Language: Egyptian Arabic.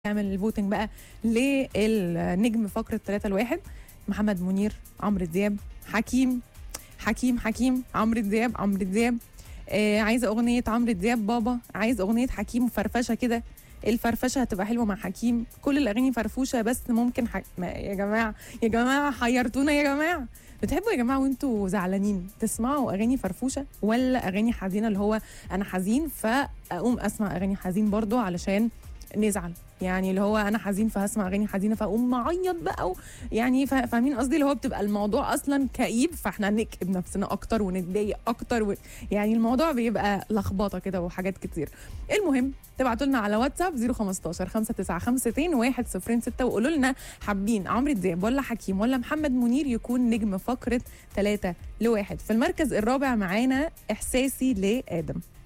نعمل الفوتنج بقى للنجم فقرة 3 لواحد محمد منير عمرو دياب حكيم حكيم حكيم عمرو دياب عمرو دياب آه عايزه اغنيه عمرو دياب بابا عايز اغنيه حكيم فرفشه كده الفرفشه هتبقى حلوه مع حكيم كل الاغاني فرفوشه بس ممكن ح... ما يا جماعه يا جماعه حيرتونا يا جماعه بتحبوا يا جماعه وانتوا زعلانين تسمعوا اغاني فرفوشه ولا اغاني حزينه اللي هو انا حزين فاقوم اسمع اغاني حزين برضو علشان نزعل يعني اللي هو انا حزين فهسمع اغاني حزينه فاقوم معيط بقى و... يعني فا- فاهمين قصدي اللي هو بتبقى الموضوع اصلا كئيب فاحنا نكئب نفسنا اكتر ونتضايق اكتر و... يعني الموضوع بيبقى لخبطه كده وحاجات كتير المهم تبعتوا لنا على واتساب 015 595 106 وقولوا لنا حابين عمرو دياب ولا حكيم ولا محمد منير يكون نجم فقره 3 لواحد في المركز الرابع معانا احساسي لادم